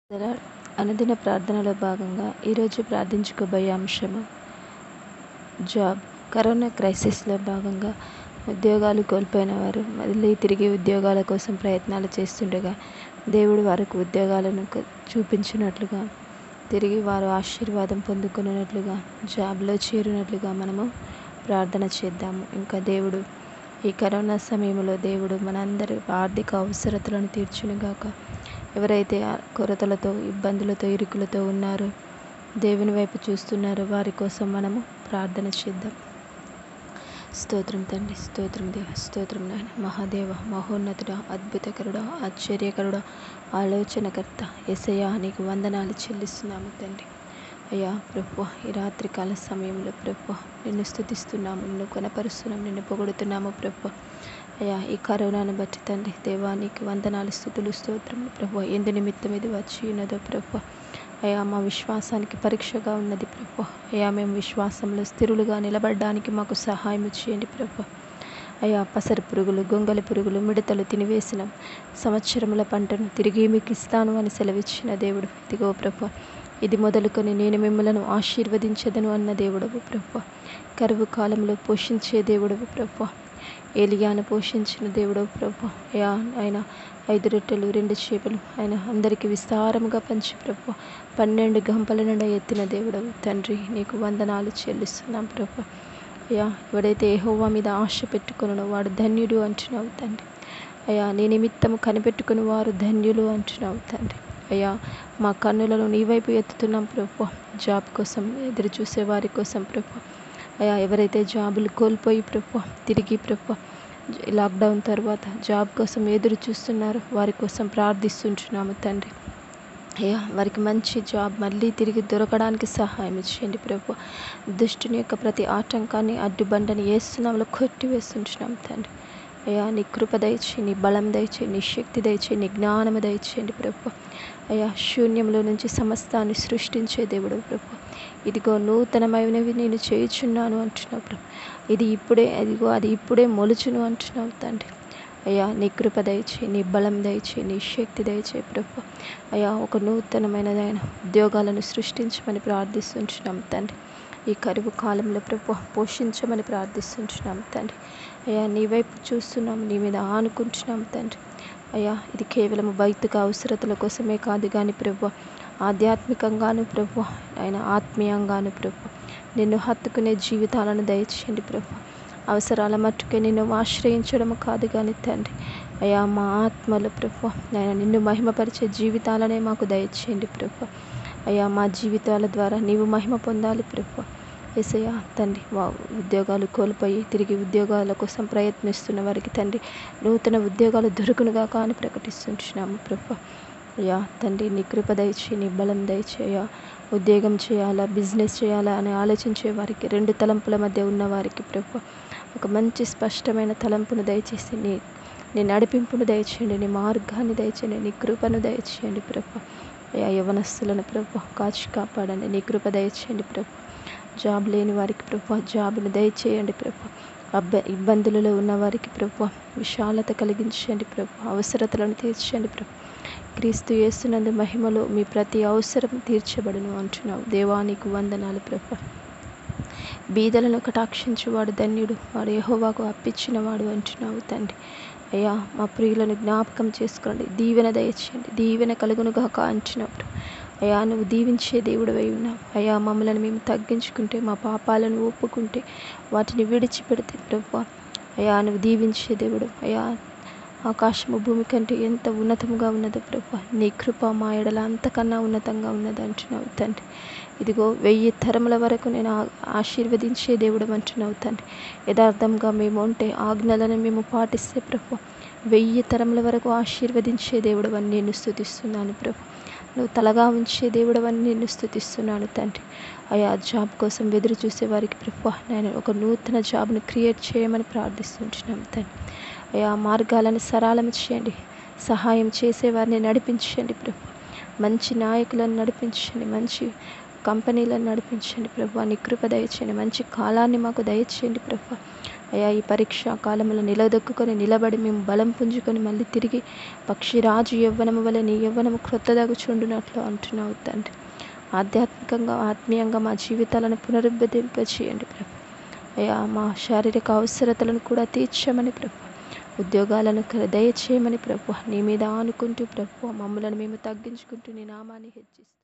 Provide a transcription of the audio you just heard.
ఇలా అనుదిన ప్రార్థనలో భాగంగా ఈరోజు ప్రార్థించుకోబోయే అంశము జాబ్ కరోనా క్రైసిస్లో భాగంగా ఉద్యోగాలు కోల్పోయిన వారు మళ్ళీ తిరిగి ఉద్యోగాల కోసం ప్రయత్నాలు చేస్తుండగా దేవుడు వారికి ఉద్యోగాలను క- చూపించినట్లుగా తిరిగి వారు ఆశీర్వాదం పొందుకున్నట్లుగా జాబ్లో చేరినట్లుగా మనము ప్రార్థన చేద్దాము ఇంకా దేవుడు ఈ కరోనా సమయంలో దేవుడు మనందరి ఆర్థిక అవసరతలను తీర్చునుగాక ఎవరైతే ఆ కొరతలతో ఇబ్బందులతో ఇరుకులతో ఉన్నారో దేవుని వైపు చూస్తున్నారో వారి కోసం మనము ప్రార్థన చేద్దాం స్తోత్రం తండ్రి స్తోత్రం దేవ స్తోత్రం నాయన మహాదేవ మహోన్నతుడ అద్భుతకరుడ ఆశ్చర్యకరుడ ఆలోచనకర్త ఎసయ్యా నీకు వందనాలు చెల్లిస్తున్నాము తండ్రి అయ్యా ప్రభు ఈ రాత్రికాల సమయంలో ప్రభు నిన్ను స్తుతిస్తున్నాము నిన్ను కొనపరుస్తున్నాము నిన్ను పొగుడుతున్నాము ప్రభు అయ్యా ఈ కరోనాను బట్టి తండ్రి దేవా నీకు వందనాలు స్థుతులు స్తోత్రములు ప్రభు ఎందు నిమిత్తం ఇది వచ్చి ఉన్నదో ప్రభు అయ్యా మా విశ్వాసానికి పరీక్షగా ఉన్నది ప్రభు అయ్యా మేము విశ్వాసంలో స్థిరులుగా నిలబడడానికి మాకు సహాయం చేయండి ప్రభు అయ్యా పసరు పురుగులు గొంగలి పురుగులు మిడతలు తినివేసిన సంవత్సరముల పంటను తిరిగి మీకు ఇస్తాను అని సెలవిచ్చిన దేవుడు ఇదిగో ప్రభు ఇది మొదలుకొని నేను మిమ్మలను ఆశీర్వదించదను అన్న దేవుడవు ప్రభు కరువు కాలంలో పోషించే దేవుడవు ప్రభు ఏలియాను పోషించిన దేవుడవు ప్రభు అయ్యా ఆయన ఐదు రొట్టెలు రెండు చేపలు ఆయన అందరికీ విస్తారముగా పంచి ప్రభు పన్నెండు గంపల నుండి ఎత్తిన దేవుడవు తండ్రి నీకు వందనాలు చెల్లిస్తున్నాం ప్రభు అయ్యా ఎవడైతే యెహోవా మీద ఆశ పెట్టుకున్నాడో వాడు ధన్యుడు అంటున్నావు తండ్రి అయ్యా నీ నిమిత్తము కనిపెట్టుకుని వారు ధన్యులు అంటున్నావు తండ్రి అయ్యా మా కన్నులను నీ వైపు ఎత్తుతున్నాం ప్రభు జాబ్ కోసం ఎదురు చూసే వారి కోసం ప్రభు అయ్యా ఎవరైతే జాబులు కోల్పోయి ప్రభు తిరిగి ప్రభు లాక్డౌన్ తర్వాత జాబ్ కోసం ఎదురు చూస్తున్నారో వారి కోసం ప్రార్థిస్తుంటున్నాము తండ్రి అయ్యా వారికి మంచి జాబ్ మళ్ళీ తిరిగి దొరకడానికి సహాయం చేయండి ప్రభు దుష్టుని యొక్క ప్రతి ఆటంకాన్ని అడ్డుబండని వేస్తున్నాంలో కొట్టి వేస్తుంటున్నాం తండ్రి అయ్యా నీ కృప దయచే నీ బలం దయచే నీ శక్తి దయచే నీ జ్ఞానము దయచేయండి ప్రభు అయ్యా శూన్యంలో నుంచి సమస్తాన్ని సృష్టించే దేవుడు ప్రభు ఇదిగో నూతనమైనవి నేను చేయుచున్నాను అంటున్నావు ప్రభు ఇది ఇప్పుడే అదిగో అది ఇప్పుడే మొలుచును అంటున్నావు తండ్రి అయ్యా నీ కృప దయచే నీ బలం దయచే నీ శక్తి దయచే ప్రభు అయ్యా ఒక నూతనమైనదైన ఉద్యోగాలను సృష్టించమని ప్రార్థిస్తుంటున్నాం తండ్రి ఈ కరువు కాలంలో ప్రభు పోషించమని ప్రార్థిస్తుంటున్నాం తండ్రి అయ్యా నీ వైపు చూస్తున్నాం నీ మీద ఆనుకుంటున్నాం తండ్రి అయ్యా ఇది కేవలం భౌతిక అవసరతల కోసమే కాదు కానీ ప్రభు ఆధ్యాత్మికంగాను ప్రభు ఆయన ఆత్మీయంగాను ప్రభు నిన్ను హత్తుకునే జీవితాలను దయచేయండి ప్రభు అవసరాల మట్టుకే నిన్ను ఆశ్రయించడం కాదు కానీ తండ్రి అయ్యా మా ఆత్మలు ప్రభు ఆయన నిన్ను మహిమపరిచే జీవితాలనే మాకు దయచేయండి ప్రభు అయ్యా మా జీవితాల ద్వారా నీవు మహిమ పొందాలి ప్రభు ఎసయ్యా తండ్రి వా ఉద్యోగాలు కోల్పోయి తిరిగి ఉద్యోగాల కోసం ప్రయత్నిస్తున్న వారికి తండ్రి నూతన ఉద్యోగాలు దొరుకునుగా కానీ ప్రకటిస్తుంటున్నాము ప్రభు అయ్యా తండ్రి నీ కృప దయచి నీ బలం దయచి అయ్యా ఉద్యోగం చేయాలా బిజినెస్ చేయాలా అని ఆలోచించే వారికి రెండు తలంపుల మధ్య ఉన్న వారికి ప్రభు ఒక మంచి స్పష్టమైన తలంపును దయచేసి నీ నీ నడిపింపును దయచేయండి నీ మార్గాన్ని దయచేయండి నీ కృపను దయచేయండి ప్రభు అయ్యా యవనస్తులను ప్రభు కాచి కాపాడండి నీ కృప దయచేయండి ప్రభు జాబ్ లేని వారికి ప్రభు జాబును దయచేయండి ప్రభు అబ్బ ఇబ్బందులలో ఉన్న వారికి ప్రభు విశాలత కలిగించండి ప్రభు అవసరతలను తీర్చండి ప్రభు క్రీస్తు యేసునందు మహిమలో మీ ప్రతి అవసరం తీర్చబడును అంటున్నావు దేవానికి వందనాలు ప్రభు బీదలను కటాక్షించువాడు ధన్యుడు వాడు యెహోవాకు అప్పించినవాడు అంటున్నావు తండ్రి అయ్యా మా ప్రియులను జ్ఞాపకం చేసుకోండి దీవెన దయచేయండి దీవెన కలుగునుగాక అంటున్నప్పుడు అయ్యా నువ్వు దీవించే దేవుడు అయి ఉన్నావు అయ్యా మమ్మల్ని మేము తగ్గించుకుంటే మా పాపాలను ఒప్పుకుంటే వాటిని విడిచిపెడితే ప్రభు అయ్యా నువ్వు దీవించే దేవుడు అయ్యా ఆకాశము భూమి కంటే ఎంత ఉన్నతంగా ఉన్నదో ప్రభు నీ కృప మా ఎడల అంతకన్నా ఉన్నతంగా ఉన్నది అంటున్నావు తండ్రి ఇదిగో వెయ్యి తరముల వరకు నేను ఆ- ఆశీర్వదించే దేవుడు అంటున్నావు తండ్రి యథార్థంగా మేము ఉంటే ఆజ్ఞలను మేము పాటిస్తే ప్రభు వెయ్యి తరముల వరకు ఆశీర్వదించే దేవుడు అని నేను స్థుతిస్తున్నాను ప్రభు నువ్వు తలగా ఉంచే దేవుడు అని నేను స్థుతిస్తున్నాను తండ్రి అయా జాబ్ కోసం ఎదురు చూసే వారికి ప్రభు నేను ఒక నూతన జాబ్ను క్రియేట్ చేయమని ప్రార్థిస్తుంటున్నాను తండ్రి అయా మార్గాలను సరళం చేయండి సహాయం చేసేవారిని నడిపించండి ప్రభు మంచి నాయకులను నడిపించండి మంచి కంపెనీలను నడిపించండి ప్రభు నీ కృప దయచేయండి మంచి కాలాన్ని మాకు దయచేయండి ప్రభు అయ్యా ఈ పరీక్షా కాలంలో నిలదొక్కుని నిలబడి మేము బలం పుంజుకొని మళ్ళీ తిరిగి పక్షిరాజు యవ్వనము వల్ల నీ యవ్వనము క్రొత్తదాగు చుండునట్లు అంటున్నావు తండ్రి ఆధ్యాత్మికంగా ఆత్మీయంగా మా జీవితాలను పునరుద్ధరింప చేయండి ప్రభు అయ్యా మా శారీరక అవసరతలను కూడా తీర్చమని ప్రభు ఉద్యోగాలను దయచేయమని ప్రభు నీ మీద ఆనుకుంటూ ప్రభు మమ్మలను మేము తగ్గించుకుంటూ నీ నామాన్ని హెచ్చిస్తాం